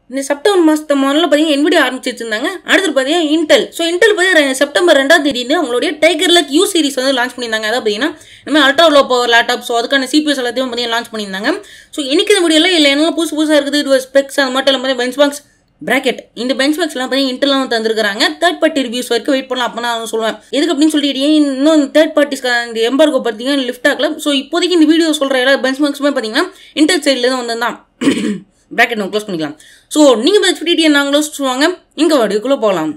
இந்த செப்டம்பர் மாதத்து முதல்ல பார்த்தீங்கன்னா NVIDIA ஆரம்பிச்சு வச்சிருந்தாங்க அடுத்து பார்த்தீங்கன்னா இன்டெல் ஸோ இன்டெல் பார்த்தீங்கன்னா செப்டம்பர் ரெண்டாம் தேதி அவங்களுடைய டைகர் லக் யூ சீரிஸ் வந்து லான்ச் பண்ணியிருந்தாங்க அதாவது பார்த்தீங்கன்னா இந்த மாதிரி ultra low power laptop so அதுக்கான சிபிஎஸ் எல்லாத்தையும் பார்த்தீங்கன்னா லான்ச் பண்ணியிருந்தாங்க ஸோ இன்னைக்கு இந்த வீடியோவில் இல்லை என்ன புதுசு புதுசாக இருக்குது இது ஸ்பெக்ஸ் அது மட்டும் இல்லாமல் பெஞ்ச் பாக்ஸ் பிராக்கெட் இந்த பெஞ்ச் பாக்ஸ்லாம் பார்த்தீங்கன்னா இன்டெல்லாம் தந்திருக்காங்க தேர்ட் பார்ட்டி ரிவ்யூஸ் வரைக்கும் வெயிட் பண்ணலாம் அப்போ நான் சொல்லுவேன் எதுக்கு அப்படின்னு சொல்லிட்டு இன்னும் தேர்ட் பார்ட்டிஸ் இந்த எம்பார்கோ பார்த்தீங்கன்னா லிஃப்ட் ஆகல ஸோ இப்போதைக்கு இந்த வீடியோ சொல்கிற எல்லா பெஞ்ச் பாக்ஸுமே பார்த்தீங்கன்னா இன்டெல் சைடில் தான் வந்திருந்தான் பிராக்கெட் நம்ம க்ளோஸ் பண்ணிக்கலாம் ஸோ நீங்கள் பெஞ்ச் பிடிடி நாங்களும் சொல்லுவாங்க இங்கே வடிக்குள்ளே போகலாம்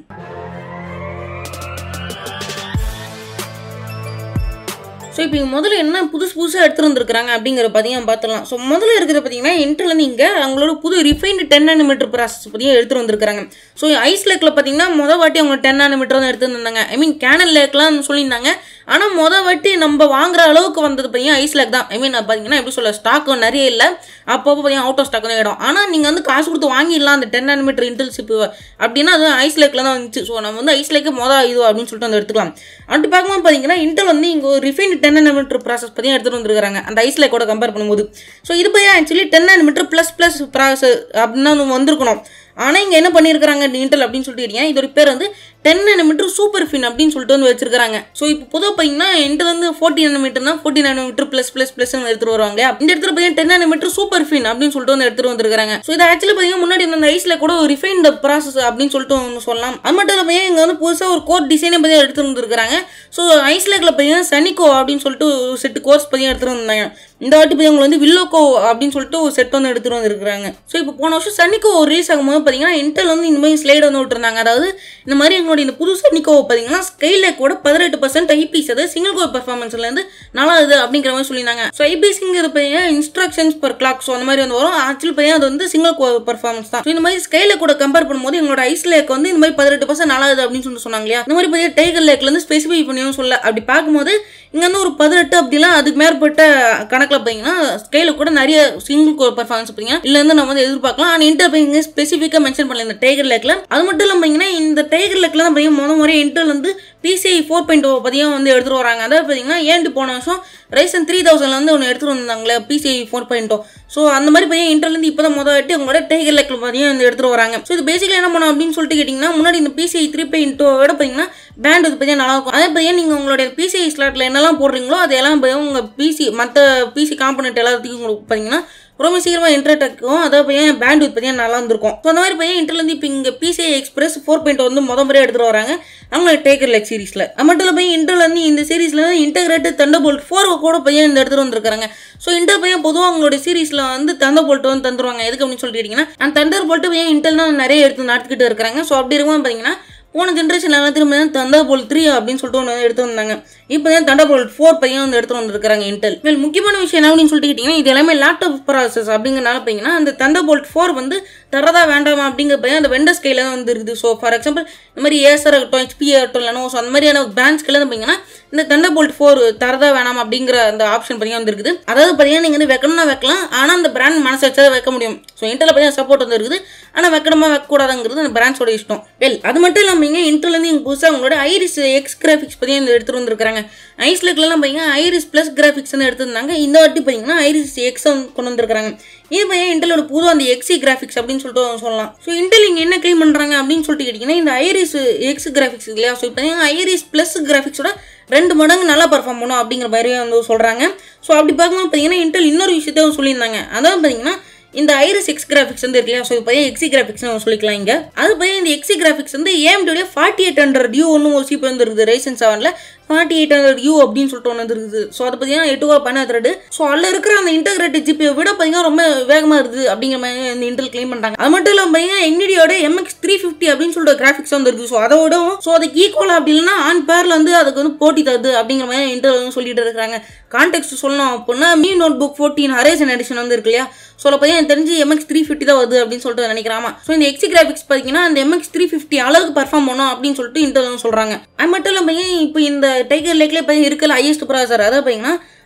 ஸோ இப்போ இங்க முதல்ல என்ன புதுசு புதுசாக எடுத்துட்டு வந்திருக்காங்க அப்படிங்கிற பார்த்தீங்கன்னா பார்த்துலாம் ஸோ முதல்ல இருக்கிறது பார்த்தீங்கன்னா இன்டர்லேருந்து இங்கே அவங்களோட புது ரிஃபைன்டு டென் நானோமீட்டர் ப்ராசஸ் பற்றியும் எடுத்துட்டு வந்திருக்காங்க ஸோ ஐஸ் லேக்கில் பார்த்தீங்கன்னா மொதல் வாட்டி அவங்க டென் நானோமீட்டர் தான் எடுத்து வந்தாங்க ஐ மீன் கேனல் லேக்லாம் சொல்லியிருந்தாங்க ஆனால் மொதல் வாட்டி நம்ம வாங்குற அளவுக்கு வந்தது பார்த்தீங்கன்னா ஐஸ் லேக் தான் ஐ மீன் பார்த்தீங்கன்னா எப்படி சொல்ல ஸ்டாக் நிறைய இல்லை அப்பப்போ பார்த்தீங்கன்னா அவுட் ஆஃப் ஸ்டாக் தான் இடம் ஆனால் நீங்கள் வந்து காசு கொடுத்து வாங்கிடலாம் அந்த டென் நானோமீட்டர் இன்டெல்ஷிப் அப்படின்னா அது ஐஸ் லேக்கில் தான் வந்துச்சு ஸோ நம்ம வந்து ஐஸ் லேக்கு மொதல் இது அப்படின்னு சொல்லிட்டு வந்து எடுத்துக்கலாம் அப்படி பார்க்கும்போது பார்த்தீங்கன்னா இன்டெல் வந்து இங்கே ஒரு ரிஃபைன் டென் நானோமீட்டர் ப்ராசஸ் பற்றி எடுத்துகிட்டு வந்துருக்காங்க அந்த ஐஸ் லேக்கோட கம்பேர் பண்ணும்போது ஸோ இது பற்றி actually ten nanometer plus plus process அப்படின்னு ஒன்று வந்திருக்கணும் ஆனால் இங்கே என்ன பண்ணியிருக்காங்க இன்டெல் அப்படின்னு சொல்லிட்டு இருக்கீங்க இதோட பேர் வந்து டென் நானோமீட்டர் சூப்பர் ஃபின் அப்படின்னு சொல்லிட்டு வந்து வச்சிருக்காங்க ஸோ இப்போ பொதுவாக பார்த்தீங்கன்னா இன்டெல் வந்து ஃபோர்ட்டி நானோமீட்டர்னா forty nanometer plus plus plus எடுத்துட்டு வருவாங்க இந்த இடத்துல பார்த்தீங்கன்னா டென் நானோமீட்டர் சூப்பர் ஃபின் அப்படின்னு சொல்லிட்டு வந்து எடுத்துட்டு வந்திருக்காங்க ஸோ இது ஆக்சுவலி பார்த்தீங்கன்னா முன்னாடி அந்த ஐஸில் கூட ஒரு ரிஃபைன்ட் ப்ராசஸ் அப்படின்னு சொல்லிட்டு ஒன்று சொல்லலாம் அது மட்டும் இல்லாமல் இங்கே வந்து புதுசாக ஒரு கோர் டிசைனை பற்றி எடுத்துட்டு வந்திருக்காங்க ஸோ ஐஸ்லேக்கில் பார்த்தீங்கன்னா சனிக்கோ அப்படின்னு சொல்லிட்டு ஒரு செட்டு கோர்ஸ் பற்றி எடுத்துட்டு வந்தாங்க இந்த வாட்டி போய் அவங்க வந்து வில்லோக்கோ அப்படின்னு சொல்லிட்டு ஒரு செட் வந்து எடுத்துட்டு வந்திருக்காங்க ஸோ இப்போ போன வருஷம் சனிக்கோ ரிலீஸ் ஆகும்போது பார்த்தீங்கன்னா இன்டெல் வந்து இந்த மாதிரி ஸ்லைடு வந்து விட்டுருந்தாங்க அதாவது இந்த மாதிரி எங்களுடைய இந்த புது சனிக்கோ பார்த்தீங்கன்னா ஸ்கைல கூட பதினெட்டு பர்சன்ட் ஐபிஎஸ் அது சிங்கிள் கோர் பர்ஃபார்மன்ஸ்லேருந்து நல்லா இது அப்படிங்கிற மாதிரி சொல்லியிருந்தாங்க ஸோ ஐபிஎஸ்ங்கிறது பார்த்தீங்கன்னா இன்ஸ்ட்ரக்ஷன்ஸ் பர் கிளாக் ஸோ அந்த மாதிரி வந்து வரும் ஆக்சுவலி பார்த்தீங்கன்னா அது வந்து சிங்கிள் கோர் பர்ஃபார்மன்ஸ் தான் ஸோ இந்த மாதிரி ஸ்கைல கூட கம்பேர் பண்ணும்போது எங்களோட ஐஸ் லேக் வந்து இந்த மாதிரி பதினெட்டு பர்சன்ட் நல்லா இது அப்படின்னு சொல்லி சொன்னாங்க இல்லையா இந்த மாதிரி பார்த்தீங்கன்னா டைகர் லேக்லேருந்து ஸ்பெசிஃபை பண்ணியும் சொல்ல அப்படி பார்க்கும்போது இங்கே வந்து ஒரு பதினெட்டு அப்படிலாம் அதுக்கு மேற்பட்ட கணக்கில் பார்த்தீங்கன்னா ஸ்கேல கூட நிறைய சிங்கிள் கோர் பர்ஃபார்மன்ஸ் பார்த்தீங்கன்னா இல்லை வந்து நம்ம வந்து எதிர்பார்க்கலாம் ஆனால் இன்டர் பார்த்தீங்க ஸ்பெசிஃபிக்காக மென்ஷன் பண்ணல இந்த டைகர் லேக்கில் அது மட்டும் இல்லாமல் பார்த்தீங்கன்னா இந்த டைகர் லேக்கில் தான் பார்த்தீங்கன்னா முத முறை இன்டர் வந்து பிசிஐ ஃபோர் பாயிண்ட் ஓ பற்றியும் வந்து எடுத்துகிட்டு வராங்க அதாவது பார்த்தீங்கன்னா ஏன்ட்டு போன வருஷம் ரைசன் த்ரீ தௌசண்ட்ல வந்து ஒன்று எடுத்துகிட்டு வந்தாங்களே PCI four point O so அந்த மாதிரி பார்த்தீங்கன்னா இன்டர்லேருந்து இப்போ தான் முதல் வாட்டி உங்களோட டைகர் லேக்கில் பார்த்தீங்கன்னா வந்து எடுத்துகிட்டு வராங்க ஸோ இது பேசிக்கலி என்ன பண்ணோம் அப்படின்னு சொல்லிட்டு கேட்டிங்கன்னா முன்னாடி இந்த பிசிஐ த்ரீ பாயிண்ட் விட பார்த்தீங்கன்னா பேண்ட் இது பார்த்தீங்கன்னா நல்லா இருக்கும் அதே பார்த்தீங்கன்னா நீங்கள் உங்களுடைய பிசிஐ ஸ்லாட்டில் என்னெல்லாம் போடுறீங்களோ அதெல்லாம் பார்த்தீங்கன்னா உங்கள் பிசி மற்ற பிசி காம்பனெண்ட் எல்லாத்தையும் உங்களுக்கு பார்த்தீங்கன்னா ரொம்ப சீக்கிரமாக இன்டர்நெட் ஆகும் அதாவது பையன் பேண்ட் வித் பார்த்தீங்கன்னா நல்லா இருந்திருக்கும் ஸோ அந்த மாதிரி பையன் இன்டர்லேருந்து இப்போ இங்கே பிசிஐ எக்ஸ்பிரஸ் ஃபோர் பாயிண்ட் வந்து முத முறையாக எடுத்துகிட்டு வராங்க அவங்க டேக்கர் லைக் சீரிஸில் அது மட்டும் இல்லை பையன் இன்டர்லேருந்து இந்த சீரிஸில் இன்டகிரேட்டட் தண்டபோல்ட் ஃபோர் கூட பையன் இந்த எடுத்துகிட்டு வந்திருக்காங்க ஸோ இன்டர் பையன் பொதுவாக அவங்களோட சீரிஸில் வந்து தண்டர் போல்ட் வந்து தந்துருவாங்க எதுக்கு அப்படின்னு சொல்லிட்டீங்கன்னா அந்த தண்டர் போல்ட்டு பையன் இன்டெல் தான் நிறைய எடுத்து நடத்திக்கிட்டு இருக்கிறாங்க ஸோ அப்படி இருக்கும்போது பார்த்தீங்கன்னா போன ஜென்ரேஷன் எல்லாம் திரும்ப தண்டர் போல் த்ரீ அப்படின்னு சொல்லிட்டு ஒன்று வந்து எடுத்து வந்தாங்க இப்போ தான் தண்டர் போல் ஃபோர் பையன் வந்து எடுத்து வந்துருக்காங்க இன்டெல் மேல் முக்கியமான விஷயம் என்ன அப்படின்னு சொல்லிட்டு கேட்டிங்கன்னா இது எல்லாமே லேப்டாப் ப்ராசஸ் அப்படிங்கிறனால பார்த்தீங்கன்னா அந்த தண்டர் போல்ட் ஃபோர் வந்து தரதா வேண்டாமா அப்படிங்கிற பையன் அந்த வெண்டர் ஸ்கைல தான் வந்து இருக்குது ஸோ ஃபார் எக்ஸாம்பிள் இந்த மாதிரி ஏசர் ஆகட்டும் ஹெச்பி ஆகட்டும் லெனோ ஸோ அந்த மாதிரியான பிராண்ட்ஸ்க்கு எல்லாம் பார்த்தீங்கன்னா இந்த தண்டர் போல்ட் ஃபோர் தரதா வேணாம் அப்படிங்கிற அந்த ஆப்ஷன் பார்த்தீங்கன்னா வந்து இருக்குது அதாவது பார்த்தீங்கன்னா நீங்கள் வந்து வைக்கணும்னா வைக்கலாம் ஆனால் அந்த பிராண்ட் மனசு வச்சா வைக்க முடியும் ஸோ இன்டெல் பார்த்தீங்கன்னா சப்போர்ட் வந்து இருக்குது ஆனால் வைக்கணுமா வைக்கக்கூடாதுங்கிறது அந்த பிராண்ட்ஸோட இஷ்டம் வெல் அது மட்டும் இல்லாமல் இங்கே இன்டர்லேருந்து இங்கே புதுசாக உங்களோட ஐரிஸ் எக்ஸ் கிராஃபிக்ஸ் பற்றி இந்த எடுத்துகிட்டு வந்துருக்காங்க ஐஸ்லெக்லாம் பார்த்தீங்கன்னா ஐரிஸ் ப்ளஸ் கிராஃபிக்ஸ் வந்து எடுத்திருந்தாங்க இந்த வாட்டி பார்த்தீங்கன்னா ஐரிஸ் எக்ஸ் கொண்டு வந்திருக்காங்க இது பையன் இன்டெலோட புது அந்த எக்ஸி கிராஃபிக்ஸ் அப்படின்னு சொல்லிட்டு சொல்லலாம் ஸோ இன்டெல் இங்கே என்ன க்ளைம் பண்ணுறாங்க அப்படின்னு சொல்லிட்டு கேட்டிங்கன்னா இந்த ஐரிஸ் எக்ஸ் கிராஃபிக்ஸ் இல்லையா ஸோ இப்போ ஐரிஸ் ப்ளஸ் கிராஃபிக்ஸோட ரெண்டு மடங்கு நல்லா பர்ஃபார்ம் பண்ணும் அப்படிங்கிற மாதிரி வந்து சொல்கிறாங்க ஸோ அப்படி பார்க்கும்போது பார்த்தீங்கன்னா இன்டெல் இன்னொரு விஷயத்தையும் சொல்லியிருந்தாங்க அதாவது பார்த்தீங்கன்னா இந்த ஐரிஸ் எக்ஸ் கிராஃபிக்ஸ் வந்து இருக்கு இல்லையா ஸோ இப்போ எக்ஸி கிராஃபிக்ஸ் சொல்லிக்கலாம் இங்கே அது பையன் இந்த எக்ஸி கிராஃபிக்ஸ் வந்து ஏஎம்டியோட ஃபார்ட்டி எயிட் ஹண்ட்ரட் யூ ஒன்று ஒரு சீப் வந்து இருக்குது ரைசன் செவனில் ஃபார்ட்டி எயிட் ஹண்ட்ரட் யூ அப்படின்னு சொல்லிட்டு ஒன்று இருக்குது ஸோ அது பார்த்தீங்கன்னா எட்டு கோர் பதினாறு ஸோ அதில் இருக்கிற அந்த இன்டகிரேட்டட் ஜிபியை விட பார்த்தீங்கன்னா ரொம்ப வேகமாக இருக்குது அப்படிங்கிற மாதிரி இந்த இன்டெல் கிளைம் பண்ணுறாங்க அது மட்டும் இல்லாமல் பார்த்தீங்கன்னா என்டியோட எம்எக்ஸ் த்ரீ ஃபிஃப்டி அப்படின்னு சொல்லிட்டு கிராஃபிக்ஸ் வந்து இருக்குது ஸோ அதை விடவும் ஸோ அதுக்கு ஈக்குவலாக அப்படி இல்லைன்னா ஆன் பேரில் வந்து அதுக்கு வந்து போட்டி தருது அப்படிங்கிற மாதிரி இன்டெல் வந்து சொல்லிட்டு இருக்காங்க கான்டெக்ட் சொல்லணும் அப்படின்னா Mi Notebook fourteen Horizon Edition வந்து இருக்கு இல்லையா ஸோ பார்த்தீங்கன்னா எனக்கு தெரிஞ்சு எம்எக்ஸ் த்ரீ ஃபிஃப்டி தான் வருது அப்படின்னு சொல்லிட்டு நினைக்கிறாமா ஸோ இந்த எக்ஸி கிராஃபிக்ஸ் பார்த்தீங்கன்னா அந்த எம்எக்ஸ் த்ரீ ஃபிஃப்டி அளவுக்கு பர்ஃபார்ம் பண்ணும் அப்படின்னு சொல்லிட்டு இன்டெல் வந்து சொல்கிறாங்க அது மட்டும் இல்லாமல் இப்போ இந்த டைகர் லேக்லேயே இப்போ இருக்கிற ஹையஸ்ட் ப்ராசர் அதாவது பார்த்தீங்கன்னா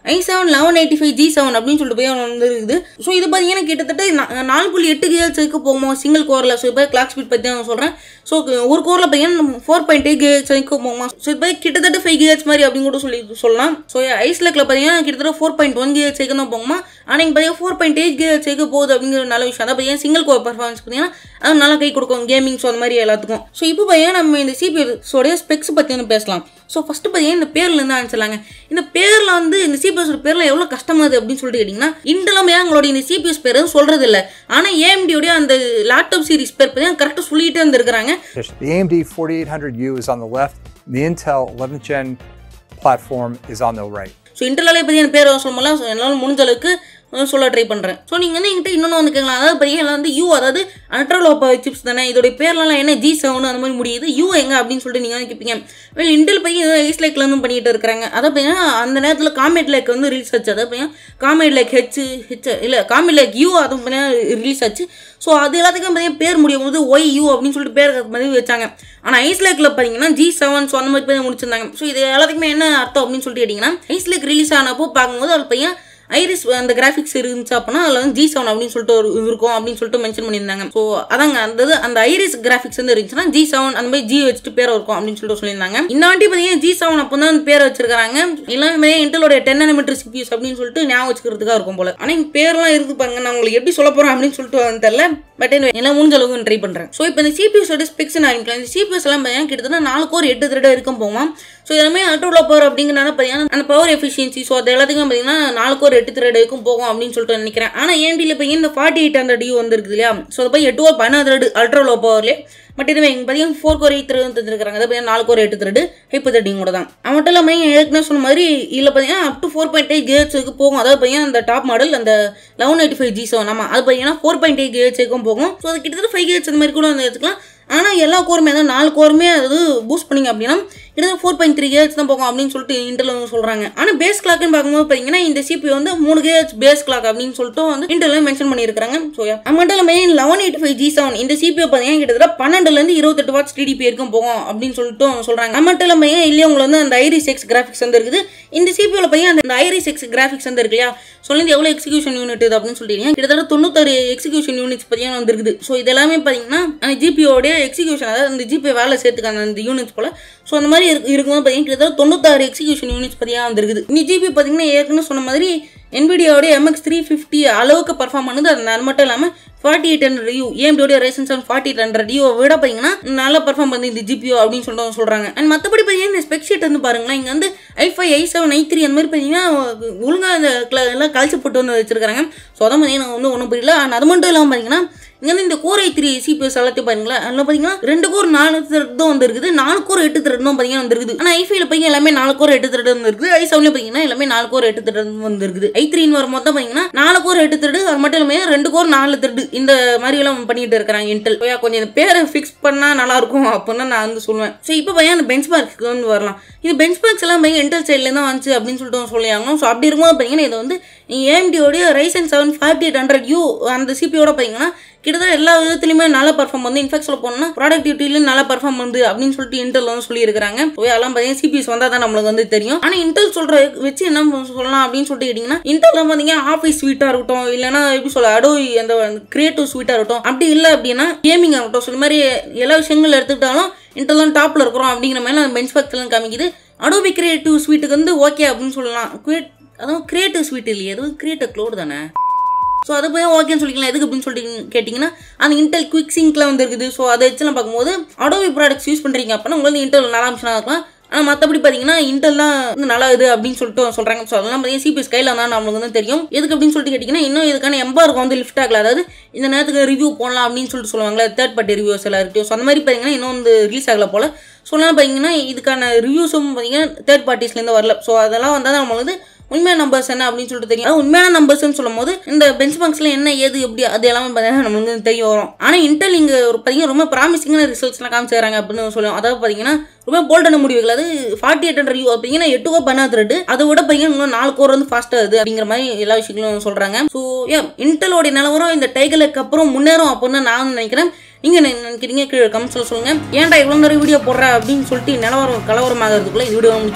i seven eleven eighty five G seven அப்படின்னு சொல்லிட்டு போய் வந்து இருக்குது ஸோ இது பார்த்தீங்கன்னா கிட்டத்தட்ட நா- நாலு புள்ளி எட்டு கிஹெச் வரைக்கும் போகுமோ சிங்கிள் கோரில் ஸோ இப்போ கிளாக் ஸ்பீட் பற்றி நான் சொல்கிறேன் ஸோ ஒரு கோரில் பார்த்தீங்கன்னா ஃபோர் பாயிண்ட் எயிட் கிஹெச் வரைக்கும் போகுமா ஸோ இப்போ கிட்டத்தட்ட ஃபைவ் கிஹெச் மாதிரி அப்படின்னு கூட சொல்லி சொல்லலாம் ஸோ ஐஸ்லக்கில் பார்த்தீங்கன்னா கிட்டத்தட்ட ஃபோர் பாயிண்ட் ஒன் கிஹெச் வரைக்கும் தான் போகுமா ஆனால் இங்கே பார்த்தீங்கன்னா ஃபோர் பாயிண்ட் எயிட் கிஹெச் வரைக்கும் போகுது அப்படிங்கிற நல்ல விஷயம் அதான் பார்த்தீங்கன்னா சிங்கிள் கோர் பர்ஃபார்மன்ஸ் பார்த்தீங்கன்னா அது நல்லா கை கொடுக்கும் கேமிங் ஸோ அந்த மாதிரி எல்லாத்துக்கும் ஸோ இப்போ பார்த்தீங்கன்னா நம்ம இந்த சிபிஎஸோடைய ஸ்பெக்ஸ் பற்றி வந்து பேசலாம் ஸோ ஃபஸ்ட்டு பார்த்தீங்கன்னா இந்த பேர்லேருந்து ஆரம்பிச்சிடலாங்க இந்த பேரில் வந்து இந்த சிபிஎஸ் பேரில் எவ்வளோ கஷ்டமாகுது அப்படின்னு சொல்லிட்டு கேட்டிங்கன்னா இன்டெல்லாமே அவங்களோட இந்த சிபிஎஸ் பேர் சொல்கிறது இல்லை ஆனால் ஏஎம்டியோடைய அந்த லேப்டாப் சீரிஸ் பேர் பார்த்தீங்கன்னா கரெக்டாக சொல்லிகிட்டே இருந்திருக்கிறாங்க The AMD 4800U is on the left, the Intel 11th gen platform is on the right. So இன்டர்லாலே பற்றி என் பேர் சொல்லும்போது ஸோ என்னால் முடிஞ்ச அளவுக்கு வந்து சொல்ல ட்ரை பண்ணுறேன் ஸோ நீங்கள் வந்து என்கிட்ட இன்னொன்று வந்து கேட்கலாம் அதாவது பார்த்தீங்கன்னா வந்து யூ அதாவது அல்ட்ராலோப்பா சிப்ஸ் தானே இதோடைய பேர்லாம் என்ன ஜி செவன் அந்த மாதிரி முடியுது யூ எங்க அப்படின்னு சொல்லிட்டு நீங்கள் வந்து கேட்பீங்க வெல் இன்டெல் பையன் ஐஸ் லேக்ல இருந்து பண்ணிட்டு இருக்கிறாங்க அதை பார்த்தீங்கன்னா அந்த நேரத்தில் காமெட் லேக் வந்து ரிலீஸ் ஆச்சு அதை பார்த்தீங்கன்னா காமெட் லேக் ஹெச் ஹெச் இல்லை காமெட் லேக் யூ அது பார்த்தீங்கன்னா ரிலீஸ் ஆச்சு ஸோ அது எல்லாத்துக்கும் பார்த்தீங்கன்னா பேர் முடியும் போது ஒய் யூ அப்படின்னு சொல்லிட்டு பேர் மாதிரி வச்சாங்க ஆனால் ஐஸ் லேக்கில் பார்த்தீங்கன்னா ஜி செவன் ஸோ அந்த மாதிரி பேர் முடிச்சிருந்தாங்க ஸோ இது எல்லாத்துக்குமே என்ன அர்த்தம் அப்படின்னு சொல்லிட்டு கேட்டிங்கன்னா ஐஸ் லேக் ரிலீஸ் ஆனப்போ பார்க்கும்போது அது பையன் ஐரிஸ் அந்த கிராஃபிக்ஸ் இருந்துச்சு அப்படின்னா அதில் வந்து ஜி செவன் அப்படின்னு சொல்லிட்டு ஒரு இது இருக்கும் அப்படின்னு சொல்லிட்டு மென்ஷன் பண்ணியிருந்தாங்க ஸோ அதாங்க அந்த இது அந்த ஐரிஸ் கிராஃபிக்ஸ் வந்து இருந்துச்சுன்னா ஜி செவன் அந்த மாதிரி ஜி வச்சுட்டு பேர் இருக்கும் அப்படின்னு சொல்லிட்டு சொல்லியிருந்தாங்க இந்த வாட்டி பார்த்தீங்கன்னா ஜி செவன் அப்போ தான் பேர் வச்சிருக்காங்க எல்லாமே இன்டலோட டென் நானோமீட்டர் சிபியூஸ் அப்படின்னு சொல்லிட்டு ஞாபகம் வச்சுக்கிறதுக்காக இருக்கும் போல ஆனால் இங்க பேர்லாம் இருக்கு பாருங்க நான் உங்களுக்கு எப்படி சொல்ல போகிறேன் அப்படின்னு சொல்லிட்டு வந்து தெரியல பட் எல்லாம் முடிஞ்ச அளவுக்கு ட்ரை பண்ணுறேன் ஸோ இப்போ இந்த சிபிஎஸோட ஸ்பெக்ஸ் ஆரம்பிக்கலாம் இந்த சிபிஎஸ் எல்லாம் பார்த்தீங்கன்னா கிட்டத்தட்ட நாலு கோர் எட்டு திருட இருக்கும் போவோம் ஸோ எல்லாமே அல்ட்ரோலோ பவர் அப்படிங்கிறனால பார்த்தீங்கன்னா அந்த பவர் எஃபிஷியன்சி ஸோ அது எல்லாத்துக்கும் பார்த்தீங்கன்னா நாலு கோர் எட்டு த்ரெட் வரைக்கும் போகும் அப்படின்னு சொல்லிட்டு நினைக்கிறேன் ஆனால் ஏன்டியில் இப்போ இந்த ஃபார்ட்டி எயிட் ஹண்ட்ரட் யூ வந்துருக்கு இல்லையா ஸோ அது போய் எட்டு கோர் பதினாறு த்ரெட் அல்ட்ரோலோ பவர்லேயே பட் இதுவே இங்கே பார்த்தீங்கன்னா ஃபோர் கோர் எயிட் த்ரெட் தந்துருக்காங்க அதை பார்த்தீங்கன்னா நாலு கோர் எட்டு த்ரெட் ஹைப்பர் த்ரெட்டிங் கூட தான் அது மட்டும் இல்லாமல் ஏற்கனவே சொன்ன மாதிரி இதில் பார்த்தீங்கன்னா up to four point eight கேட்ஸுக்கு போகும் அதாவது பார்த்தீங்கன்னா அந்த டாப் மாடல் அந்த eleven eighty five G seven ஆமாம் அது பார்த்தீங்கன்னா ஃபோர் பாயிண்ட் எயிட் கேட்ஸுக்கும் போகும் ஸோ அது கிட்டத்தட்ட ஃபைவ் கேட்ஸ் அந்த மாதிரி கூட வந்து எடுத்துக்கலாம் ஆனால் எல்லா கோருமே அதாவது நாலு கோருமே அது பூஸ்ட் பண்ணிங்க அப்படின்னா கிட்டத்தட்ட ஃபோர் பாயிண்ட் த்ரீ கேஹெச் தான் போகும் அப்படின்னு சொல்லிட்டு இன்டர்ல வந்து சொல்கிறாங்க ஆனால் பேஸ் கிளாக்னு பார்க்கும்போது பார்த்தீங்கன்னா இந்த சிபி வந்து மூணு கேஹெச் பேஸ் கிளாக் அப்படின்னு சொல்லிட்டு வந்து இன்டர்ல மென்ஷன் பண்ணியிருக்காங்க ஸோ அது மட்டும் இல்லாமல் eleven eighty five G seven இந்த சிபியை பார்த்தீங்கன்னா கிட்டத்தட்ட பன்னெண்டுலேருந்து இருபத்தெட்டு வாட்ஸ் டிடிபி வரைக்கும் போகும் அப்படின்னு சொல்லிட்டு சொல்கிறாங்க அது மட்டும் இல்லாமல் இல்லையா உங்களுக்கு வந்து அந்த ஐரிஸ் எக்ஸ் கிராஃபிக்ஸ் வந்து இருக்குது இந்த சிபியில் பையன் அந்த ஐரிஸ் எக்ஸ் கிராஃபிக்ஸ் வந்து இருக்கு இல்லையா சொல்லி எவ்வளோ எக்ஸிகூஷன் யூனிட் இது அப்படின்னு சொல்லிட்டீங்க கிட்டத்தட்ட தொண்ணூத்தாறு எக்ஸிகூஷன் யூனிட்ஸ் பார்த்தீங்கன்னா வந்துருக்குது ஸோ இது எல்லாமே பார்த்தீங்கன்னா அந்த ஜிபியோடைய எக்ஸிகூஷன் அதாவது அந்த ஜிபி வேலை சேர்த்துக்காங்க அந்த யூனிட்ஸ் போல ஸோ அந்த மாதிரி இருக்கு இருக்கும்போது பார்த்தீங்கன்னா கிட்டத்தட்ட தொண்ணூத்தாறு எக்ஸிகூஷன் யூனிட்ஸ் பார்த்தீங்கன்னா வந்துருக்குது இந்த ஜிபி பார்த்தீங்கன்னா ஏற்கனவே சொன்ன மாதிரி என்பிடியோடைய எம்எக்ஸ் த்ரீ ஃபிஃப்டி அளவுக்கு பர்ஃபார்ம் பண்ணுது அது அது மட்டும் இல்லாமல் ஃபார்ட்டி எயிட் ஹண்ட்ரட் யூ ஏஎம்டியோட Ryzen seven forty eight hundred U விட பார்த்தீங்கன்னா நல்லா பர்ஃபார்ம் பண்ணி இந்த ஜிபிஓ அப்படின்னு சொல்லிட்டு சொல்கிறாங்க அண்ட் மற்றபடி பார்த்தீங்கன்னா இந்த ஸ்பெக் ஷீட் வந்து பாருங்களேன் இங்கே வந்து i five i seven i three அந்த மாதிரி பார்த்தீங்கன்னா ஒழுங்காக இந்த cl- எல்லாம் கழிச்சு போட்டு வந்து வச்சிருக்காங்க ஸோ அதான் பார்த்தீங்கன்னா வந்து ஒன்றும் புரியல அண்ட் அது மட்டும் இல்லாமல் பார்த்தீங்கன்னா இங்கே வந்து இந்த கோர் ஐ த்ரீ சிபிஎஸ் எல்லாத்தையும் பாருங்களேன் அதில் பார்த்தீங்கன்னா ரெண்டு கோர் நாலு த்ரெட் தான் வந்துருக்குது நாலு கோர் எட்டு த்ரெட் தான் பார்த்தீங்கன்னா வந்துருக்குது ஆனால் ஐஃபைல பார்த்தீங்கன்னா எல்லாமே நாலு கோர் எட்டு த்ரெட் வந்துருக்குது ஐ செவன்ல பார்த்தீங்கன்னா எல்லாமே நாலு கோர் எட்டு த்ரெட் வந்துருக்குது ஐ த்ரீன்னு வரும் மொத்தம் பார்த்தீங்கன்னா நாலு கோர் எட்டு த்ரெட் அது மட்டும் இல்லாமல் ரெண்டு கோர் நாலு த்ரெட் இந்த மாதிரி எல்லாம் பண்ணிட்டு இருக்கிறாங்க இன்டெல் ஓயா, கொஞ்சம் இந்த பேரை ஃபிக்ஸ் பண்ணா நல்லா இருக்கும் அப்படின்னு நான் வந்து சொல்லுவேன் ஸோ இப்போ பையன் அந்த பெஞ்ச் மார்க்கு வந்து வரலாம் இது பெஞ்ச் மார்க்ஸ் எல்லாம் பையன் இன்டெல் சைட்லேருந்து தான் வந்துச்சு அப்படின்னு சொல்லிட்டு சொல்லியாங்க ஸோ அப்படி இருக்கும்போது பார்த்தீங்கன்னா இது வந்து ஏஎம்டியோடைய Ryzen seven forty eight hundred U அந்த சிபியோட பார்த்தீங்கன்னா கிட்டத்தட்ட எல்லா விதத்துலையுமே நல்லா பர்ஃபார்ம் வந்து இன்ஃபேக்ட் சொல்ல போனோம்னா ப்ராடக்டிவிட்டிலையும் நல்லா பர்ஃபார்ம் வந்து அப்படின்னு சொல்லிட்டு இன்டெல் வந்து சொல்லியிருக்காங்க ஸோ அதெல்லாம் பார்த்தீங்கன்னா சிபிஎஸ் வந்தால் தான் நம்மளுக்கு வந்து தெரியும் ஆனால் இன்டெல் சொல்கிற வச்சு என்ன சொல்லலாம் அப்படின்னு சொல்லிட்டு கேட்டிங்கன்னா இன்டெல் பார்த்தீங்கன்னா ஆஃபீஸ் ஸ்வீட்டாக இருக்கட்டும் இல்லைன்னா எப்படி சொல்ல அடோ அந்த கிரியேட்டிவ் ஸ்வீட்டாக இருக்கட்டும் அப்படி இல்லை அப்படின்னா கேமிங் ஆகட்டும் ஸோ இந்த மாதிரி எல்லா விஷயங்கள் எடுத்துக்கிட்டாலும் இன்டெல் தான் டாப்பில் இருக்கிறோம் அப்படிங்கிற மாதிரி அந்த பெஞ்ச் ஃபேக்ட்லாம் காமிக்குது அடோபி கிரியேட்டிவ் ஸ்வீட்டுக்கு வந்து ஓகே அப்படின்னு சொல்லலாம் கிரியேட் அதுவும் கிரியேட்டிவ் ஸ்வீட் இல்லையே அதுவும் கிரியேட்டிவ் க்ளோடு தானே ஸோ அதை போய் ஓகேன்னு சொல்லிக்கலாம் எதுக்கு அப்படின்னு சொல்லிட்டு கேட்டிங்கன்னா அந்த இன்டெல் குவிக் சிங்க்லாம் வந்து இருக்குது ஸோ அதை வச்சுலாம் பார்க்கும்போது அடோபி ப்ராடக்ட்ஸ் யூஸ் பண்ணுறீங்க அப்படின்னா உங்களுக்கு இன்டெல் நல்லா ஆப்ஷனாக இருக்கலாம் ஆனால் மற்றபடி பார்த்தீங்கன்னா இன்டெல் தான் வந்து நல்லா இது அப்படின்னு சொல்லிட்டு சொல்கிறாங்க ஸோ அதெல்லாம் பார்த்தீங்கன்னா சிபிஎஸ் கையில் தான் நம்மளுக்கு வந்து தெரியும் எதுக்கு அப்படின்னு சொல்லிட்டு கேட்டிங்கன்னா இன்னும் இதுக்கான எம்பார்க்கு வந்து லிஃப்ட் ஆகல அதாவது இந்த நேரத்துக்கு ரிவ்யூ போடலாம் அப்படின்னு சொல்லிட்டு சொல்லுவாங்களே தேர்ட் பார்ட்டி ரிவ்யூஸ் எல்லாம் இருக்குது ஸோ அந்த மாதிரி பார்த்தீங்கன்னா இன்னும் வந்து ரிலீஸ் ஆகல போல் சொன்னால் பார்த்தீங்கன்னா இதுக்கான ரிவ்யூஸும் பார்த்தீங்கன்னா தேர்ட் பார்ட்டிஸ்லேருந்து வரல ஸோ அதெல்லாம் வந்தால் தான் நம்ம வந்து உண்மையான நம்பர்ஸ் என்ன அப்படின்னு சொல்லிட்டு தெரியும் அதாவது உண்மையான நம்பர்ஸ்னு சொல்லும் போது இந்த பெஞ்ச் மார்க்ஸ்ல என்ன ஏது எப்படி அது எல்லாமே பார்த்தீங்கன்னா நமக்கு வந்து தெரிய வரும் ஆனால் இன்டெல் இங்கே ஒரு பார்த்தீங்கன்னா ரொம்ப ப்ராமிசிங்கான ரிசல்ட்ஸ்லாம் காமிச்சிடுறாங்க அப்படின்னு சொல்லுவோம் அதாவது பார்த்தீங்கன்னா ரொம்ப போல்டான முடிவுகள் அது ஃபார்ட்டி எயிட் ஹண்ட்ரட் யூ அப்படிங்கன்னா எட்டு கோ பண்ணாது ரெட்டு அதை விட பார்த்தீங்கன்னா இன்னும் நாலு கோர் வந்து ஃபாஸ்ட்டாக இருக்குது அப்படிங்கிற மாதிரி எல்லா விஷயங்களும் சொல்கிறாங்க ஸோ ஏ இன்டெலோடைய நிலவரம் இந்த டைகலுக்கு அப்புறம் முன்னேறும் அப்படின்னு நான் நினைக்கிறேன் நீங்கள் என்ன நினைக்கிறீங்க கீழே கமெண்ட்ஸில் சொல்லுங்கள் ஏன்டா இவ்வளோ நேரம் வீடியோ போடுற அப்படின்னு சொல்லிட்டு நிலவரம் கலவரமாகிறதுக்குள்ளே இந்த வீடியோ முடிச்சுக்கலாம்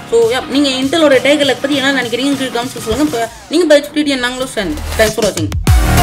ஸோ நீங்கள் இன்டலோட டேகலை பற்றி என்ன நினைக்கிறீங்க கீழே காமிச்சு சொல்லுங்கள் இப்போ நீங்கள் பை நாங்களும் தேங்க்ஸ் ஃபார் வாட்சிங்